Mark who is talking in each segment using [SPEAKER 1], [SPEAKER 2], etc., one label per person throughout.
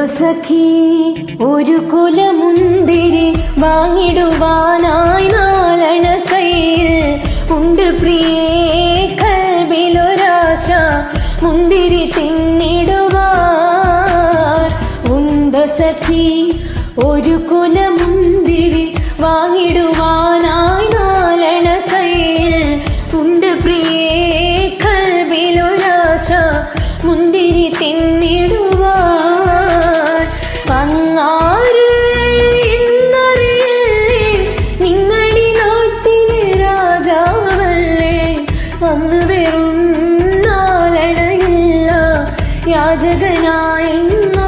[SPEAKER 1] ഉണ്ടോ സഖി ഒരു കുലമുന്തിരി വാങ്ങിടുവാനായി നാലണ കയ്യിൽ ഉണ്ട് പ്രിയേ കൽബിലൊരാശ മുന്തിരി തിന്നിടുവാൻ ഉണ്ടോ സഖി ഒരു കുലമുന്തിരി വാങ്ങിടുവാനായി നാലണ കയ്യിൽ ഉണ്ട് പ്രിയേ കൽബിലൊരാശ മുന്തിരി തിന്നിടുവാൻ അങ്ങാര് എന്നറിയില്ലേ നിങ്ങളി നാട്ടിലെ രാജാവല്ലേ അന്ന് വെറും നാലണയില്ല യാചകനായെന്നോ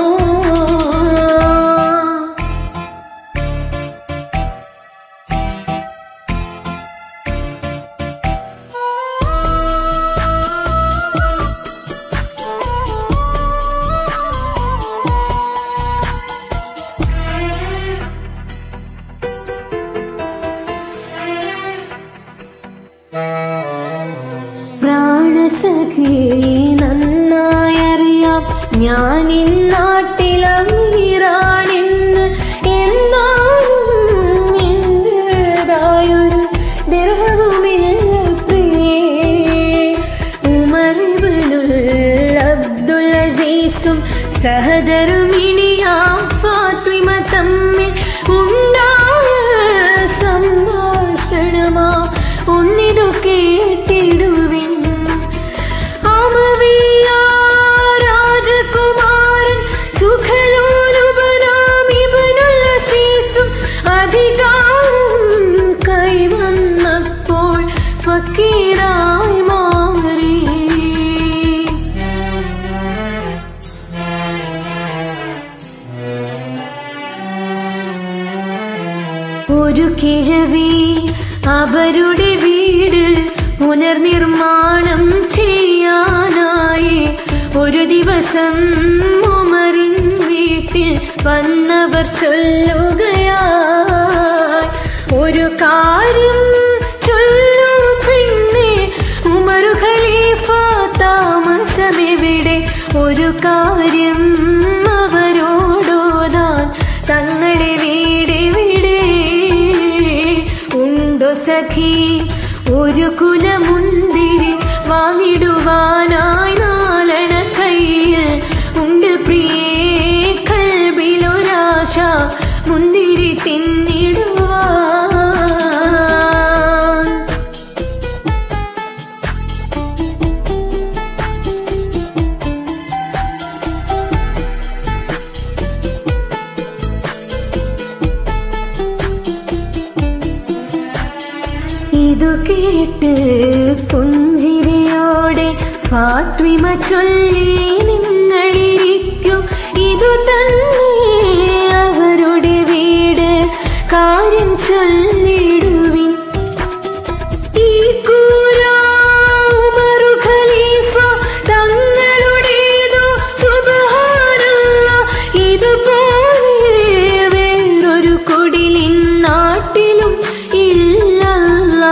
[SPEAKER 1] പ്രാണസഖി നന്നായി അറിയാം ഞാൻ ഇന്നാട്ടിലമീറാണെന്ന് എന്നാലും എന്റേതായൊരു ദർഹവുമില്ല പ്രിയേ ഉമറിബിനുൽ അബ്ദുൽ അസീസും സഹദരും ഇണിയാം ഫാത്തിമ തമ്മിൽ ഉണ്ടായ സംഭാഷണമാ ഉണ്ണിതു കേട്ടിടുവിൻ അമവിയ രാജകുമാരൻ സുഖലോലുപനാം ഇബ്നുൽ അസീസും അധികാരം കൈവന്നപ്പോൾ ഫക്കീറായി മാറി ഒരു കിഴവി അവരുടെ വീട് പുനർനിർമ്മാണം ചെയ്യാനായി ഒരു ദിവസം ഉമറിൻ വീട്ടിൽ വന്നവർ ചൊല്ലുകയായി ഒരു കാര്യം ചൊല്ലു പിന്നെ ഉമറു ഖലീഫ താമസമെവിടെ ഒരു കാര്യം അവരോടോതാൻ തങ്ങളെ വീടെവിടെ ഉണ്ടോ സഖി ഒരു കുലമുന്തിരി വാങ്ങിടുവാനായി നാലണ കയ്യിൽ ഉണ്ട് പ്രിയേ കൽബിലൊരാശ മുന്തിരി തിന്നിടുവാൻ ഇതു കേട്ട് പുഞ്ചിരിയോടെ ഫാത്വിമ ചൊല്ലി നിങ്ങളിരിക്കൂ ഇതു തന്നെ അവരുടെ വീട് കാര്യം ചൊല്ലിടുവിൻ ഈ കൂര ഉമറു ഖലീഫ തങ്ങളുടേതോ സുബ്ഹാനല്ലാ ഇതുപോലെ വേറൊരു കുടിലിൻ നാട്ടിലും ഇല്ലല്ല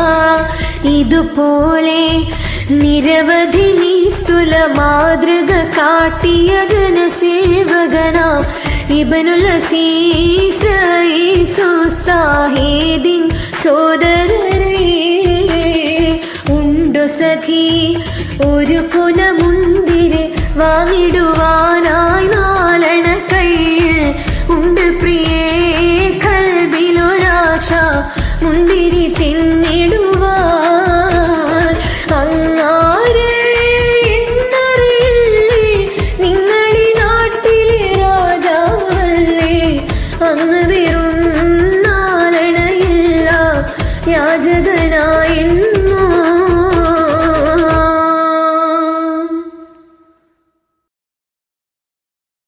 [SPEAKER 1] ഇതുപോലെ നിരവധി നിസ്തുല മാതൃക കാട്ടിയ ജനസേവകനാം ഇബനുൽ അസീസ് ഈസു സാഹിദിൻ സോദരരേ ഉണ്ടു സഖി ഒരു കുലമുന്തിരി വാങ്ങിടുവാനായി